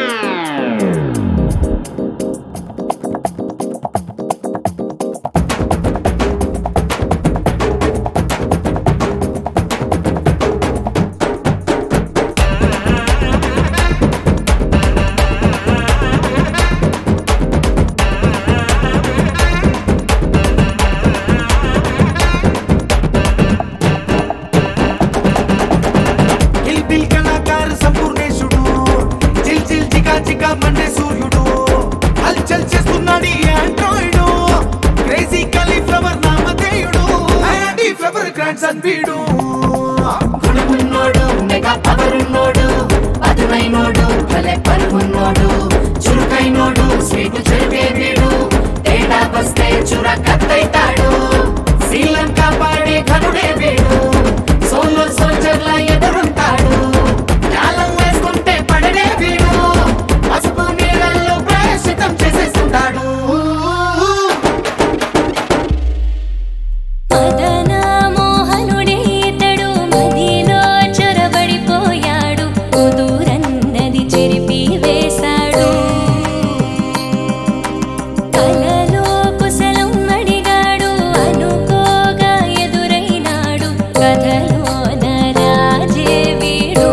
kill Bill కళాకారు సంపూర్ణేశుడు chill chill చికా చికా మండే సూర్యుడు హల్చల్ చేస్తున్నాడు ఈ ఆండ్రాయిడు క్రేజీ కాలీఫ్లవర్ నామధేయుడు ఐఐటి ఫ్లవర్ గ్రాండ్ సన్ వీడు గుణమున్నోడు మెగా పవరున్నోడు పదునైనోడు భలే పరుగున్నోడు చురుకైనోడు స్వీట్ చెరుకే వీడు తేడా వస్తే చుర కత్తైతాడు శ్రీలంక పాడే ఘనుడే వీడు సోలో సోల్జర్ల ఎదురుంటాడు కాలం వేసుకుంటే పడడే వీడు పసుపు నీళ్ళల్లో ప్రాయశ్చితం చేసేస్తుంటాడు మదన మోహనుడే ఇతడు మదిలో చొరబడిపోయాడు కుదురన్నది చెరిపి వేశాడు కలలో కుశలం అడిగాడు అనుకోగా ఎదురైనాడు కథలోన రాజే వీడు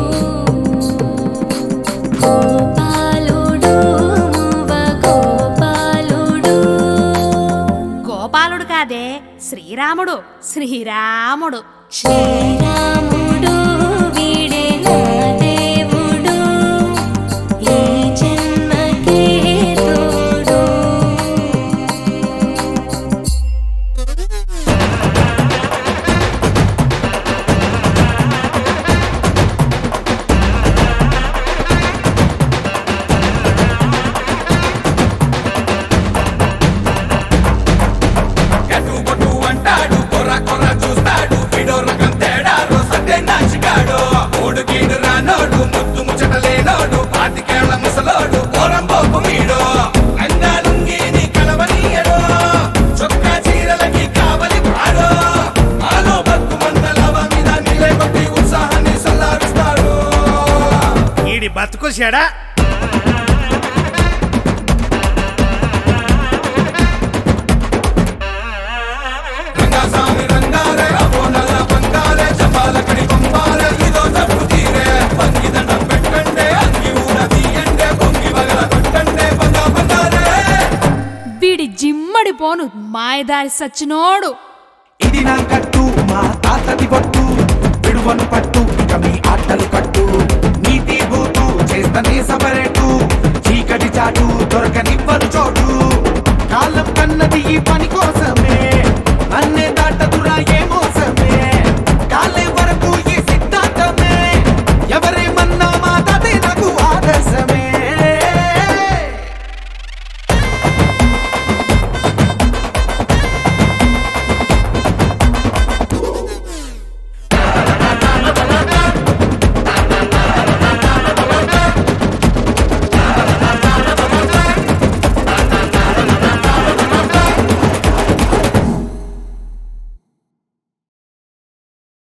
గోపాలుడు మువ్వ గోపాలుడు గోపాలుడు కాదే శ్రీరాముడు శ్రీరాముడు శ్రీరాముడు వీడే నా దేవుడు ఈ జన్మకే తోడు గట్టు బొట్టు అంటాడు కొర్ర కొర్ర చూస్తాడు వీడో రకం తేడా రోసతే నాచిగాడు ఓడు గీడు రానోడు ముద్దు ముచ్చట లేనోడు పాతికేళ్ల ముసలోడు పోరంబోకు వీడు అందాలుంగిని కలవనీయడు చొక్కా చీరలకి కావలి పాడు ఆలో బతుకు మందలవ మీద నిలే కొట్టి ఉత్సాహాన్ని సల్లారుస్తాడు ఈడి బతుకు చెడా రంగాసామి రంగారే అపో నల్ల బంగారే చపాల కడి బొంబారే ఇదో తప్పు తీరే పంగి దండం పెట్టండే అంగి ఊర తీయండే పొంగి వగల కొట్టండే బంగా బంగారే వీడి జిమ్మడి పోను మాయదారి సచ్చినోడు ఇది నా కట్టు మా తాతది బొట్టు విడువను పట్టు ఇక మీ ఆటలు కట్టు నీతి బూతు చేస్తనే సపరేటు చీకటి చాటు దొరకనివ్వరు చోటు కాలం కన్నది ఈ పని కోసం